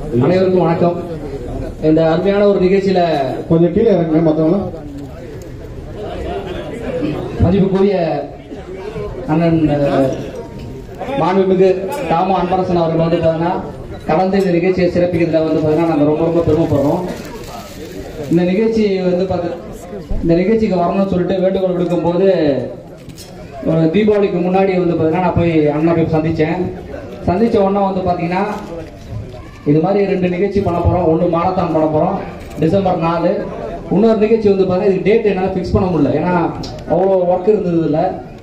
அனைவருக்கும் வணக்கம் இந்த அருமையான ஒரு நிகழ்ச்சியில கொஞ்சம் கீழே இறங்குங்க மத்தவங்க மதிப்புக்குரிய அண்ணன் அஹ், மாண்புமிகு தாமு அன்பரசன் அவர்கள் வந்து பார்த்தீங்கன்னா கலந்து இந்த நிகழ்ச்சியை சிறப்பிக்கிறதுல வந்து பார்த்தீங்கன்னா நாங்கள் ரொம்ப ரொம்ப பெருமைப்படுறோம் இந்த நிகழ்ச்சி வந்து பார்த்து இந்த நிகழ்ச்சிக்கு வரணும்னு சொல்லிட்டு வேண்டுகோள் விடுக்கும்போது ஒரு தீபாவளிக்கு முன்னாடி வந்து பார்த்தீங்கன்னா நான் போய் அண்ணா போய் சந்திச்சேன் சந்திச்ச உடனே வந்து பார்த்தீங்கன்னா இது மாதிரி ரெண்டு நிகழ்ச்சி பண்ண போறோம் ஒன்று மாரத்தான் பண்ண போறோம் டிசம்பர் நாலு இன்னொரு நிகழ்ச்சி வந்து பார்த்தீங்கன்னா இது டேட் என்னால் ஃபிக்ஸ் பண்ண முடியல ஏன்னா அவ்வளோ ஒர்க் இருந்தது இல்லை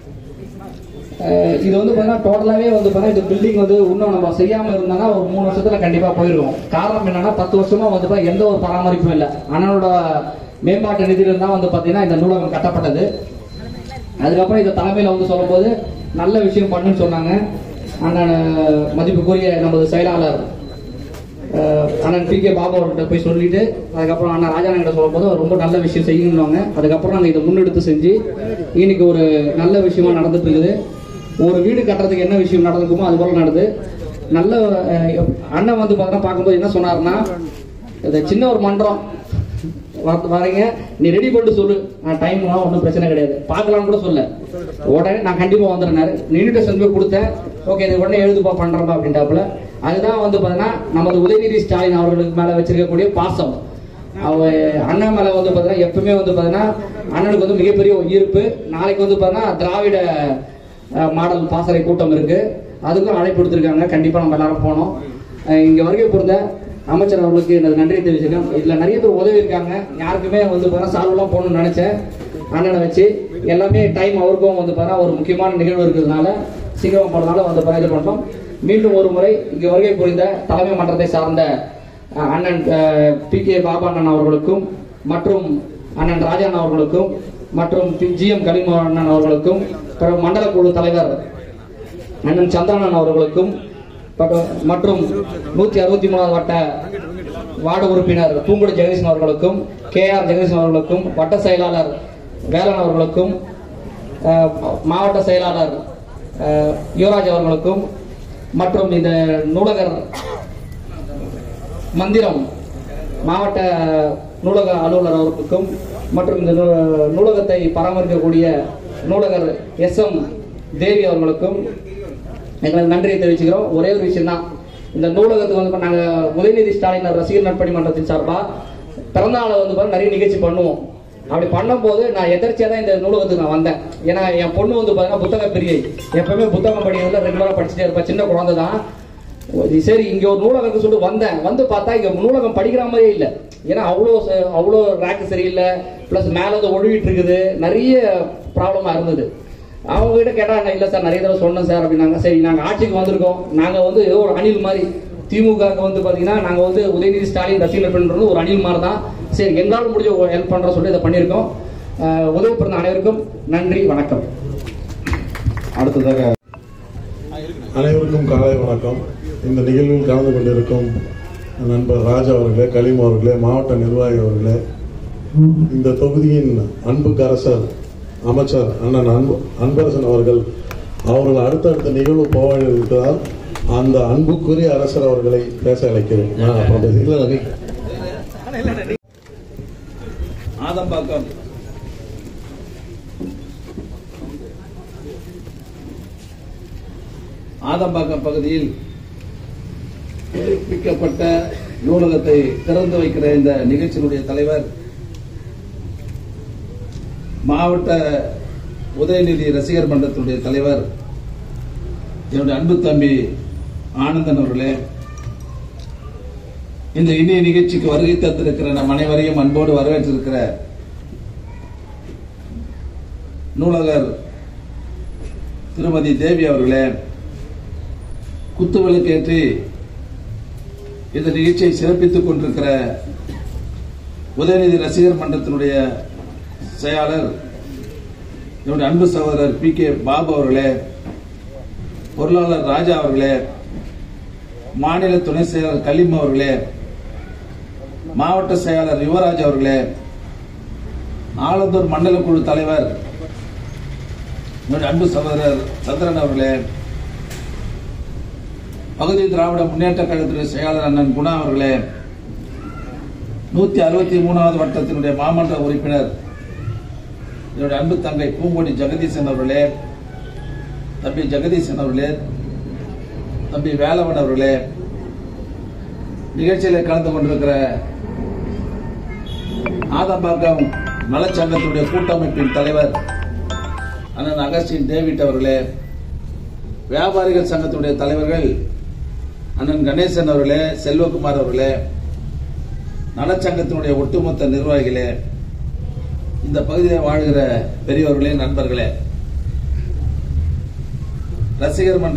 இது வந்து பார்த்தீங்கன்னா டோட்டலாகவே வந்து பார்த்தீங்கன்னா இந்த பில்டிங் வந்து இன்னும் நம்ம செய்யாமல் இருந்தோம்னா ஒரு மூணு வருஷத்துல கண்டிப்பாக போயிருக்கும் காரணம் என்னன்னா பத்து வருஷமா வந்து பார்த்தா எந்த ஒரு பராமரிப்பும் இல்லை அண்ணனோட மேம்பாட்டு நிதியிலிருந்து தான் வந்து பார்த்தீங்கன்னா இந்த நூலகம் கட்டப்பட்டது அதுக்கப்புறம் இந்த தலைமையில வந்து சொல்லும்போது நல்ல விஷயம் பண்ணுன்னு சொன்னாங்க அண்ணன் மதிப்புக்குரிய நமது செயலாளர் அஹ், அண்ணன் பி கே பாபு அவர்கிட்ட போய் சொல்லிட்டு அதுக்கப்புறம் அண்ணன் ராஜாண்ணன் கிட்ட சொல்லும்போது அவர் ரொம்ப நல்ல விஷயம் செய்யணும்னாங்க அதுக்கப்புறம் நாங்கள் இதை முன்னெடுத்து செஞ்சு இன்னைக்கு ஒரு நல்ல விஷயமா நடந்துட்டு இருக்குது ஒரு வீடு கட்டுறதுக்கு என்ன விஷயம் நடந்துக்குமோ அது போல நடந்து நல்ல அஹ், அண்ணன் வந்து பார்த்தீங்கன்னா பார்க்கும்போது என்ன சொன்னாருன்னா இந்த சின்ன ஒரு மன்றம் வர- வரீங்க நீ ரெடி பண்ணிட்டு சொல்லு நான் டைம் ஒன்றும் பிரச்சனை கிடையாது பார்க்கலாம்னு கூட சொல்ல உடனே நான் கண்டிப்பா வந்துடுறாரு இன்விடேஷன் போய் கொடுத்தேன் ஓகே இது உடனே எழுதுப்பா பண்றப்பா அப்படின்ட்டாப்புல அதுதான் வந்து பார்த்தீங்கன்னா நமது உதயநிதி ஸ்டாலின் அவர்களுக்கு மேல வச்சிருக்கக்கூடிய பாசம் அவ அண்ணன் மேல வந்து பார்த்தீங்கன்னா எப்பவுமே வந்து பார்த்தீங்கன்னா அண்ணனுக்கு வந்து மிகப்பெரிய ஒரு ஈர்ப்பு நாளைக்கு வந்து பார்த்தீங்கன்னா திராவிட அஹ், மாடல் பாசறை கூட்டம் இருக்கு அதுக்கும் அழைப்பு கொடுத்துருக்காங்க கண்டிப்பா நம்ம எல்லாரும் போனோம் அஹ், இங்க வருகை புரிந்த அமைச்சர் அவர்களுக்கு எனது நன்றியை தெரிவிச்சிருக்கேன் இதுல நிறைய பேர் உதவி இருக்காங்க யாருக்குமே வந்து பாருங்க சால்வெல்லாம் போகணும்னு நினைச்சேன் அண்ணனை வச்சு எல்லாமே டைம் அவருக்கும் வந்து பாருங்க ஒரு முக்கியமான நிகழ்வு இருக்கிறதுனால சீக்கிரம் போனதுனால வந்து பாருங்க இது பண்ணோம் மீண்டும் ஒரு முறை இங்கு வருகை புரிந்த தலைமை மன்றத்தை சார்ந்த அஹ், அண்ணன் பி கே பாபா அண்ணன் அவர்களுக்கும் மற்றும் அண்ணன் ராஜாண்ணன் அவர்களுக்கும் மற்றும் ஜி எம் கலிமோகன் அவர்களுக்கும் பிறகு மண்டல குழு தலைவர் அண்ணன் சந்திரனன் அவர்களுக்கும் பட்- மற்றும் நூத்தி அறுபத்தி மூணாவது வட்ட வார்டு உறுப்பினர் பூங்குடி ஜெகதீசன் அவர்களுக்கும் கே ஆர் ஜெகதீசன் அவர்களுக்கும் வட்ட செயலாளர் வேலன் அவர்களுக்கும் அஹ், மாவட்ட செயலாளர் அஹ், யுவராஜ் அவர்களுக்கும் மற்றும் இந்த நூலகர் மந்திரம் மாவட்ட நூலக அலுவலர் அவர்களுக்கும் மற்றும் இந்த நூ- நூலகத்தை பராமரிக்கக்கூடிய நூலகர் எஸ் எம் தேவி அவர்களுக்கும் எங்களுக்கு நன்றியை தெரிவிச்சுக்கிறோம் ஒரே ஒரு விஷயம் தான் இந்த நூலகத்துக்கு வந்து இப்ப நாங்க உதயநிதி ஸ்டாலின் ரசிகர் நட்பணி மன்றத்தின் சார்பா பிறந்தநாளை வந்து பாருங்க நிறைய நிகழ்ச்சி பண்ணுவோம் அப்படி பண்ணும்போது நான் எதர்ச்சியா தான் இந்த நூலகத்துக்கு நான் வந்தேன் ஏன்னா என் பொண்ணு வந்து பாத்தீங்கன்னா புத்தக பிரியை எப்பவுமே புத்தகம் படிக்கிறதுல ரெகுலரா படிச்சுட்டே இருப்பேன் சின்ன குழந்தை தான் இது சரி இங்க ஒரு நூலகம் சொல்லிட்டு வந்தேன் வந்து பார்த்தா இங்க நூலகம் படிக்கிற மாதிரியே இல்ல ஏன்னா அவ்வளோ ச- அவ்வளோ ரேக் சரியில்லை பிளஸ் மேல வந்து ஒழுவிட்டு இருக்குது நிறைய ப்ராப்ளமா இருந்தது அவங்க கிட்ட கேட்டா நான் இல்ல சார் நிறைய தடவை சொன்னேன் சார் அப்படின்னாங்க சரி நாங்க ஆட்சிக்கு வந்திருக்கோம் நாங்க வந்து ஏதோ ஒரு அணில் மாதிரி திமுக க்கு வந்து பாத்தீங்கன்னா நாங்க வந்து உதயநிதி ஸ்டாலின் ரசிகர் பண்றது ஒரு அணில் மாதிரி தான் சரி எங்களால் முடிஞ்ச ஹெல்ப் பண்ற சொல்லி இதை பண்ணியிருக்கோம் அஹ் உதவி பிறந்த அனைவருக்கும் நன்றி வணக்கம் அடுத்ததாக அனைவருக்கும் காலை வணக்கம் இந்த நிகழ்வில் கலந்து கொண்டிருக்கும் நண்பர் ராஜா அவர்களே கலீம் அவர்களே மாவட்ட நிர்வாகி அவர்களே இந்த தொகுதியின் அன்புக்கு அரசர் அமைச்சர் அண்ணன் அன்பு அன்பரசன் அவர்கள் அவர்கள் அடுத்தடுத்த நிகழ்வு போக இருக்கிறதால் அந்த அன்புக்குரிய அரசர் அவர்களை பேச அழைக்கிறேன் நான் அப்புறம் பேசுகிறேன். இல்ல, ரவி. ஆதம்பாக்கம் ஆதம்பாக்கம் பகுதியில் புதுப்பிக்கப்பட்ட நூலகத்தை திறந்து வைக்கிற இந்த நிகழ்ச்சியினுடைய தலைவர் மாவட்ட உதயநிதி ரசிகர் மன்றத்தினுடைய தலைவர் என்னுடைய அன்பு தம்பி ஆனந்தன் அவர்களே இந்த இனிய நிகழ்ச்சிக்கு வருகை தந்திருக்கிற நம் அனைவரையும் அன்போடு வரவேற்றிருக்கிற நூலகர் திருமதி தேவி அவர்களே குத்துவிளக்கேற்றி இந்த நிகழ்ச்சியை சிறப்பித்துக் கொண்டிருக்கிற உதயநிதி ரசிகர் மன்றத்தினுடைய செயலாளர் என்னுடைய அன்பு சகோதரர் பி கே பாபு அவர்களே பொருளாளர் ராஜா அவர்களே மாநில துணை செயலாளர் கலீம் அவர்களே மாவட்ட செயலாளர் யுவராஜ் அவர்களே ஆலந்தூர் மண்டல குழு தலைவர் என்னுடைய அன்பு சகோதரர் சந்திரன் அவர்களே பகுதி திராவிட முன்னேற்ற கழகத்தினுடைய செயலாளர் அண்ணன் குணா அவர்களே நூத்தி அறுபத்தி மூணாவது வட்டத்தினுடைய மாமன்ற உறுப்பினர் என்னுடைய அன்பு தங்கை பூங்கொடி ஜெகதீசன் அவர்களே தம்பி ஜெகதீசன் அவர்களே தம்பி வேலவன் அவர்களே நிகழ்ச்சியில கலந்து கொண்டிருக்கிற ஆதம்பாக்கம் நலச்சங்கத்தினுடைய கூட்டமைப்பின் தலைவர் அண்ணன் அகஸ்டின் டேவிட் அவர்களே வியாபாரிகள் சங்கத்துடைய தலைவர்கள் அண்ணன் கணேசன் அவர்களே செல்வகுமார் அவர்களே நலச்சங்கத்தினுடைய ஒட்டுமொத்த நிர்வாகிகளே இந்த பகுதியில் வாழ்கிற பெரியவர்களே நண்பர்களே ரசிகர் மன்ற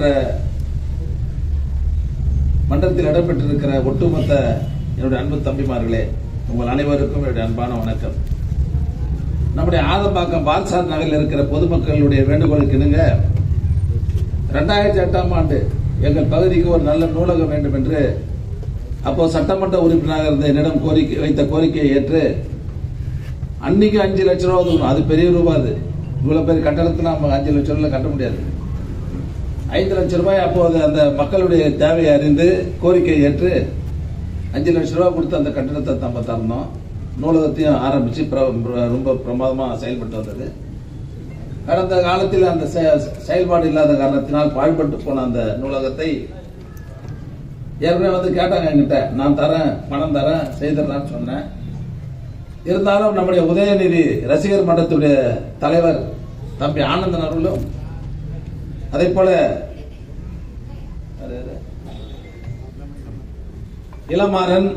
மன்றத்தில் இடம்பெற்றிருக்கிற ஒட்டுமொத்த என்னுடைய அன்பு தம்பிமார்களே உங்கள் அனைவருக்கும் என்னுடைய அன்பான வணக்கம் நம்முடைய ஆதம்பாக்கம் பால்சார் நகரில் இருக்கிற பொதுமக்களுடைய வேண்டுகோளுக்கு இணங்க ரெண்டாயிரத்தி எட்டாம் ஆண்டு எங்கள் பகுதிக்கு ஒரு நல்ல நூலகம் வேண்டும் என்று அப்போ சட்டமன்ற உறுப்பினராக இருந்த என்னிடம் கோரிக்கை வைத்த கோரிக்கையை ஏற்று அன்னைக்கு அஞ்சு லட்சம் ரூபா ஒதுக்கணும் அது பெரிய ரூபா அது இவ்வளவு பெரிய கட்டடத்தில் நம்ம அஞ்சு லட்சம் ரூபாய் கட்ட முடியாது ஐந்து லட்சம் ரூபாய் அப்போது அந்த மக்களுடைய தேவையை அறிந்து கோரிக்கையை ஏற்று அஞ்சு லட்சம் ரூபாய் கொடுத்து அந்த கட்டடத்தை நம்ம தரணும் நூலகத்தையும் ஆரம்பிச்சு பிர- பிர- ரொம்ப பிரமாதமா செயல்பட்டு வந்தது கடந்த காலத்தில் அந்த செ- செயல்பாடு இல்லாத காரணத்தினால் பாழ்பட்டு போன அந்த நூலகத்தை ஏற்கனவே வந்து கேட்டாங்க என்கிட்ட நான் தரேன் பணம் தரேன் செய்திடலாம்னு சொன்னேன் இருந்தாலும் நம்முடைய உதயநிதி ரசிகர் மன்றத்துடைய தலைவர் தம்பி ஆனந்தன் அவர்களும் அதே போல அது யாரு? இளமாறன்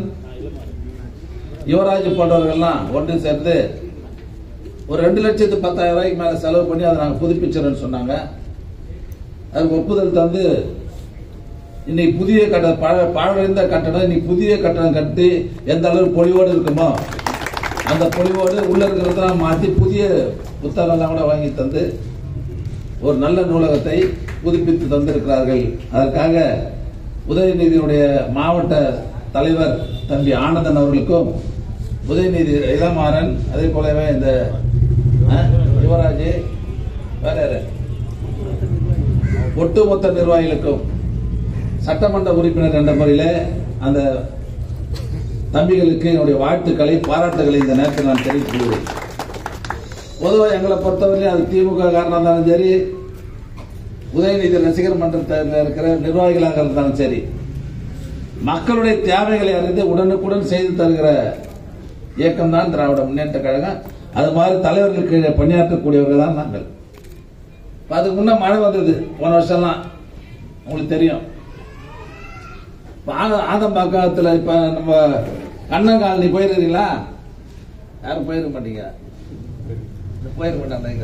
யுவராஜ் போன்றவர்கள்லாம் ஒன்று சேர்ந்து ஒரு ரெண்டு லட்சத்து பத்தாயிரம் ரூபாய்க்கு மேல செலவு பண்ணி அதை நாங்கள் புதுப்பிச்சிடறோம்னு சொன்னாங்க அதுக்கு ஒப்புதல் தந்து இன்னைக்கு புதிய கட்ட பழ- பழமைந்த கட்டடம் இன்னைக்கு புதிய கட்டடம் கட்டி எந்த அளவு பொலிவோடு இருக்குமோ அந்த பொலிவோடு உள்ள இருக்கிறதெல்லாம் மாற்றி புதிய புத்தகம்லாம் கூட வாங்கி தந்து ஒரு நல்ல நூலகத்தை புதுப்பித்து தந்திருக்கிறார்கள் அதற்காக உதயநிதியுடைய மாவட்ட தலைவர் தம்பி ஆனந்தன் அவர்களுக்கும் உதயநிதி இளமாறன் அதே போலவே இந்த ஆ, யுவராஜ் வேற யாரு ஒட்டுமொத்த நிர்வாகிகளுக்கும் சட்டமன்ற உறுப்பினர் என்ற முறையில் அந்த தம்பிகளுக்கு என்னுடைய வாழ்த்துக்களை பாராட்டுகளை இந்த நேரத்தில் நான் தெரிவித்துக் கொள்கிறேன் பொதுவாக எங்களை பொறுத்தவரையும் அது திமுக காரணம் இருந்தாலும் சரி உதயநிதி ரசிகர் மன்றத்தில் இருக்கிற நிர்வாகிகளாக இருந்தாலும் சரி மக்களுடைய தேவைகளை அறிந்து உடனுக்குடன் செய்து தருகிற இயக்கம் தான் திராவிட முன்னேற்ற கழகம் அது மாதிரி தலைவர்களுக்கு கீழே பணியாற்றக்கூடியவர்கள் தான் நாங்கள் இப்ப அதுக்கு முன்ன மழை வந்தது போன வருஷம்லாம் உங்களுக்கு தெரியும் இப்ப ஆத- ஆதம்பாக்கத்தில் இப்ப நம்ம கண்ணன் காலனி போயிருக்கீங்களா யாரும் போயிருக்க மாட்டீங்க போயிருக்க மாட்டாங்க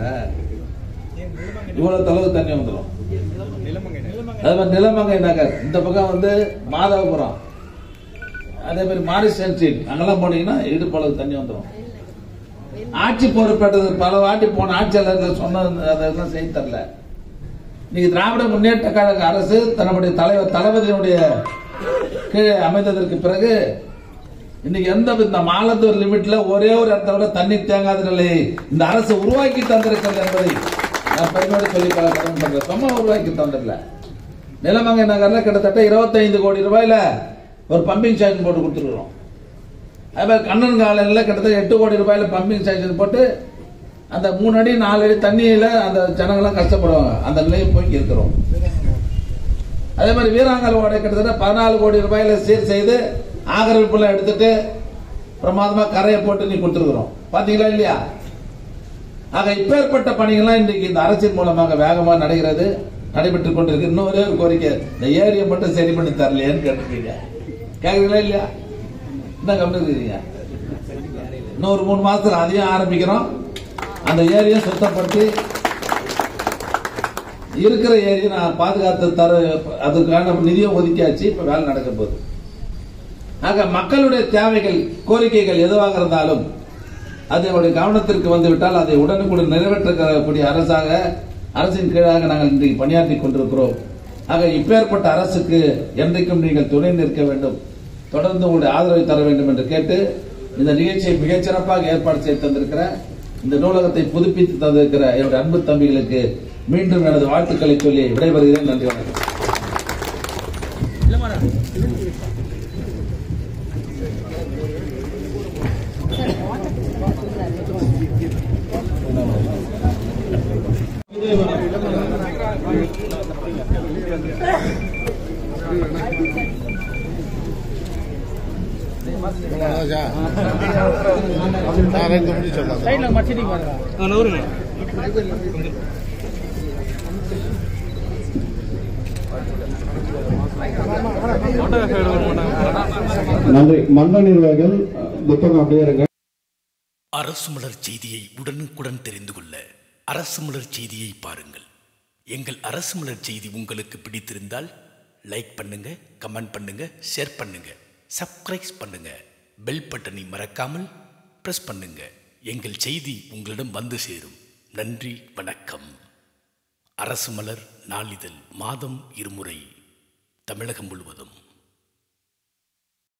இவ்வளவு தொலைவு தண்ணி வந்துடும் அதே மாதிரி நிலமங்கை நகர் இந்த பக்கம் வந்து மாதவபுரம் அதே மாதிரி மாரிசன் ஸ்ட்ரீட் அங்கெல்லாம் போனீங்கன்னா இடுப்பளவு தண்ணி வந்துடும் ஆட்சி பொறுப்பேற்றது பல வாட்டி போன ஆட்சியாளர்கள் சொன்ன அதெல்லாம் செய்து தரல இன்னைக்கு திராவிட முன்னேற்ற கழக அரசு தன்னுடைய தலைவர் தளபதியினுடைய கீழே அமைந்ததற்கு பிறகு இன்னைக்கு எந்த இந்த மாலத்தூர் லிமிட்ல ஒரே ஒரு இடத்த விட தண்ணீர் தேங்காத நிலையை இந்த அரசு உருவாக்கி தந்திருக்கிறது என்பதை நான் பெருமையோடு சொல்லி கடமைப்படுறேன் சும்மா உருவாக்கி தந்திரல நிலமங்கை நகர்ல கிட்டத்தட்ட 25 கோடி ரூபாயில ஒரு பம்பிங் ஸ்டேஷன் போட்டு கொடுத்துருக்கோம் அதே மாதிரி கண்ணன் காலையில் கிட்டத்தட்ட எட்டு கோடி ரூபாயில பம்பிங் ஸ்டேஷன் போட்டு அந்த மூணு அடி நாலு அடி தண்ணியில அந்த ஜனங்கள்லாம் கஷ்டப்படுவாங்க அந்த நிலையை போய் இருக்கிறோம் அதே மாதிரி வீராங்கல் ஓடை கிட்டத்தட்ட பதினாலு கோடி ரூபாயில சீர் செய்து ஆக்கிரமிப்புல எடுத்துட்டு பிரமாதமா கரையை போட்டு நீ கொடுத்துருக்குறோம் பாத்தீங்களா இல்லையா ஆக இப்பேற்பட்ட பணிகள்லாம் இன்றைக்கு இந்த அரசின் மூலமாக வேகமா நடக்கிறது நடைபெற்றுக் கொண்டிருக்கு இன்னும் ஒரே ஒரு கோரிக்கை இந்த ஏரியை மட்டும் சரி பண்ணி தரலையேன்னு கேட்டிருக்கீங்க கேக்குறீங்களா இல்லையா என்ன கம்மி இருக்கீங்க இன்னும் ஒரு மூணு மாசத்துல அதையும் ஆரம்பிக்கிறோம் அந்த ஏரியை சுத்தப்படுத்தி இருக்கிற ஏரியை நான் பாதுகாத்து தர அதுக்கான நிதியம் ஒதுக்கியாச்சு இப்ப வேலை நடக்க போகுது ஆக மக்களுடைய தேவைகள் கோரிக்கைகள் எதுவாக இருந்தாலும் அது அவருடைய கவனத்திற்கு வந்துவிட்டால் அதை உடனுக்குடன் நிறைவேற்றக்கூடிய அரசாக அரசின் கீழாக நாங்கள் இன்றைக்கு பணியாற்றி கொண்டிருக்கிறோம் ஆக இப்பேற்பட்ட அரசுக்கு என்றைக்கும் நீங்கள் துணை நிற்க வேண்டும் தொடர்ந்து உங்களுடைய ஆதரவை தர வேண்டும் என்று கேட்டு இந்த நிகழ்ச்சியை மிகச்சிறப்பாக ஏற்பாடு செய்து தந்திருக்கிற இந்த நூலகத்தை புதுப்பித்து தந்திருக்கிற என்னுடைய அன்பு தம்பிகளுக்கு மீண்டும் எனது வாழ்த்துக்களை சொல்லி விடைபெறுகிறேன் நன்றி வணக்கம் நன்றி மன்ற நிர்வாகிகள் புத்தகம் அப்படியே இருங்க அரசு மலர் செய்தியை உடனுக்குடன் தெரிந்து கொள்ள அரசு மலர் செய்தியை பாருங்கள் எங்கள் அரசு மலர் செய்தி உங்களுக்கு பிடித்திருந்தால் லைக் பண்ணுங்க கமெண்ட் பண்ணுங்க ஷேர் பண்ணுங்க சப்ஸ்கிரைப் பண்ணுங்க பெல் பட்டனை மறக்காமல் பிரஸ் பண்ணுங்க எங்கள் செய்தி உங்களிடம் வந்து சேரும் நன்றி வணக்கம் அரசு மலர் நாளிதழ் மாதம் இருமுறை தமிழகம் முழுவதும்